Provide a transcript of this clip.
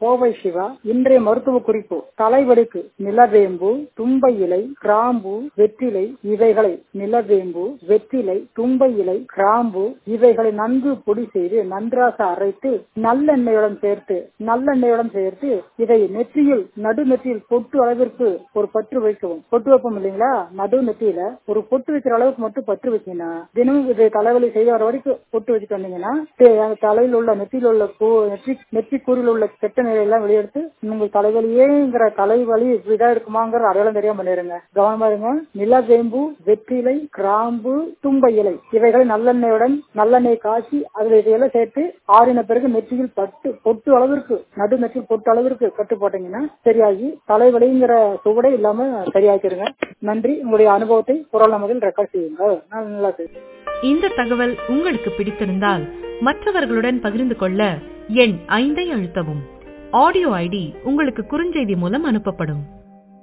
கோவை சிவா இன்றைய மருத்துவ குறிப்பு தலைவலிக்கு நிலவேம்பு தும்பை இலை கிராம்பு வெற்றிலை இவைகளை நிலவேம்பு வெற்றிலை தும்பை இலை கிராம்பு இவைகளை நன்கு பொடி செய்து நன்றாக அரைத்து நல்லெண்ணெயுடன் சேர்த்து நல்லெண்ணெயுடன் சேர்த்து இதை நெற்றியில் நடு நெற்றியில் பொட்டு அளவிற்கு ஒரு பற்று வைக்கவும் பொட்டு வைப்போம் இல்லைங்களா நடு நெற்றியில ஒரு பொட்டு வைக்கிற அளவுக்கு மட்டும் பற்று வச்சீங்கன்னா தினமும் இது தலைவலி செய்ய வர வரைக்கும் பொட்டு வச்சுட்டு வந்தீங்கன்னா தே- அந்த தலையில் உள்ள நெற்றியில் உள்ள கூ- நெற்றி நெற்றி கூறில் உள்ள கெட்ட நிலையெல்லாம் வெளியெடுத்து உங்கள் தலைவலியேங்கிற தலைவலி இதா இருக்குமாங்கிற அடையாளம் தெரியாம பண்ணிருங்க கவனமா இருங்க நிலவேம்பு வெற்றிலை கிராம்பு தும்பை இலை இவைகளை நல்லெண்ணெயுடன் நல்லெண்ணெய் காய்ச்சி அதுல இதையெல்லாம் சேர்த்து ஆறின பிறகு நெற்றியில் பட்டு பொட்டு அளவிற்கு நடு நெற்றியில் பொட்டு அளவிற்கு கட்டு போட்டீங்கன்னா சரியாகி தலைவலிங்கிற சுவடே இல்லாம சரியாக்கிருங்க நன்றி உங்களுடைய அனுபவத்தை குரல் நமதில் ரெக்கார்ட் செய்யுங்க நான் நல்லா பேசுறேன் இந்த தகவல் உங்களுக்கு பிடித்திருந்தால் மற்றவர்களுடன் பகிர்ந்து கொள்ள எண் ஐந்தை அழுத்தவும் ஆடியோ ஐடி உங்களுக்கு குறுஞ்செய்தி மூலம் அனுப்பப்படும்